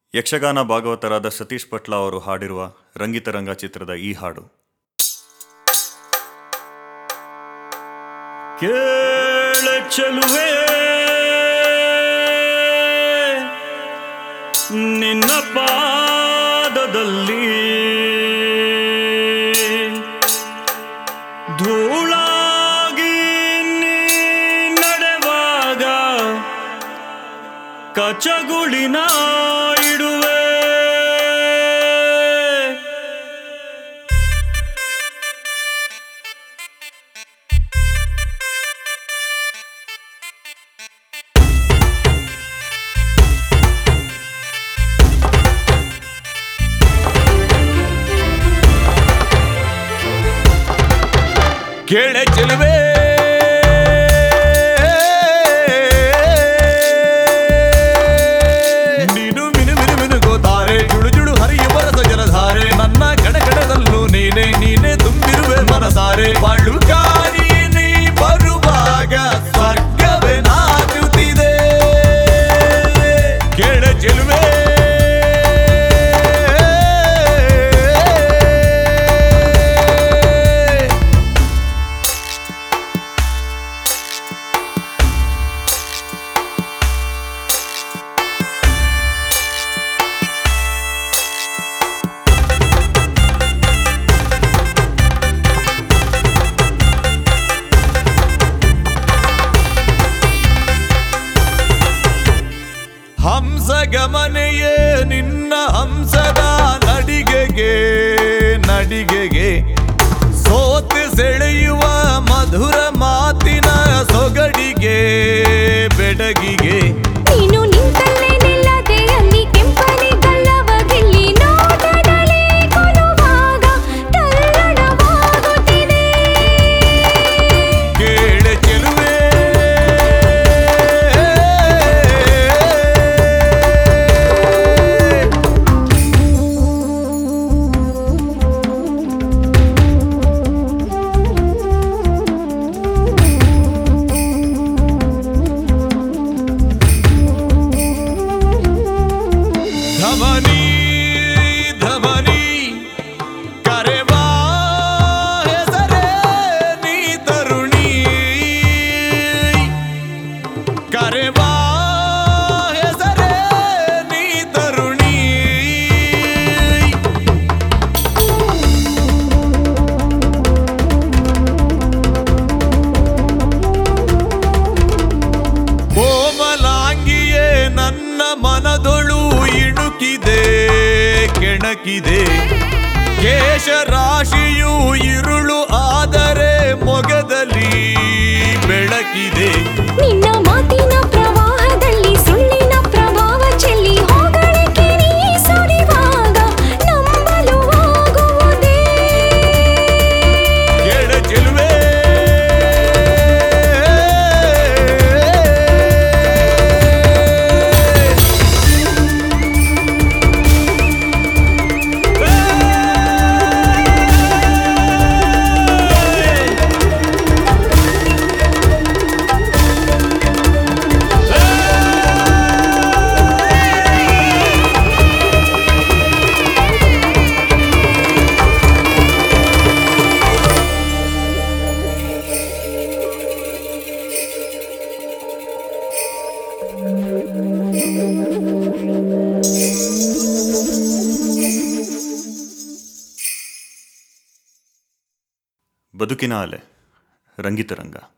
ಯಕ್ಷಗಾನ ಭಾಗವತರಾದ ಸತೀಶ್ ಪಟ್ಲ ಅವರು ಹಾಡಿರುವ ರಂಗಿತರಂಗ ಚಿತ್ರದ ಈ ಹಾಡು ಕೇಳ ಚೆಲುವೆ ನಿನ್ನ ಪಾದದಲ್ಲಿ ಧೂಳಾಗಿ ನೀ ನಡೆವಾಗ ಕಚಗುಳಿನ ಇಡುವೆ ಕೇಳೆ ಚೆಲುವೆ ನೀನು ಮಿನು ಮಿನು ಮಿನುಗೋತಾರೆ ಜುಡು ಜುಡು ಹರಿಯುವ ಜಲಧಾರೆ ನನ್ನ ಕಣಕಣದಲ್ಲೂ ನೀನೆ ನೀನೆ ತುಂಬಿರುವೆ ಮನಸಾರೆ ಬಾಳು ಕಾರಿ ನೀ ಬರುವಾಗ ಸ್ವರ್ಗವೇ ನಾಚುತ್ತಿದೆ ಕೇಳೆ ಚೆಲುವೆ ಹಂಸ ಗಮನೆಯೇ ನಿನ್ನ ಹಂಸದ ನಡಿಗೆಗೆ ನಡಿಗೆಗೆ ಸೋತು ಸೆಳೆಯುವ ಮಧುರ ಮಾತಿನ ಸೊಗಡಿಗೆ ಬೆಡಗಿಗೆ ನೀನು ನಿಂತಲ್ಲೇ ನಿಲ್ಲದೆ ಅಲ್ಲಿ ಕೆಂಪನೆ ಗಲ್ಲವ ಗಿಲ್ಲಿ ನೋಟದಲ್ಲಿ ಕೊಲುವಾಗ ತಲ್ಲಣವಾಗುತ್ತಿದೆ ಕೇಳೆ ಚೆಲುವೆ ಧಮನಿ ಧಮನಿ ಕರೆವಾ ಹೆಸರೇ ನೀ ತರುಣಿ ಕರೆವಾ ಹೆಸರೇ ನೀ ತರುಣಿ ಕೋಮಲಾಂಗಿಯೇ ನನ್ನ ಮನದೊಳು ಇಣುಕಿದೆ ಕೆಣಕಿದೆ ಕೇಶರಾಶಿಯು ಇರುಳು ಆದರೆ ಮೊಗದಲ್ಲಿ ಬೆಳಕಿದೆ ನಿನ್ನ ಮಾತಿನ ಪ್ರವಾಹದಲ್ಲಿ ಸುಳ್ಳಿನ ಪ್ರಭಾವ ಚೆಲ್ಲಿ ಹೋಗಳಿಕೆ ನೀ ಸುರಿವಾಗ ನಂಬಲು ಆಗುವುದೇ ಕೇಳ ಚೆಲುವೆ ಬದುಕಿನ ಅಲೆ ರಂಗಿತರಂಗ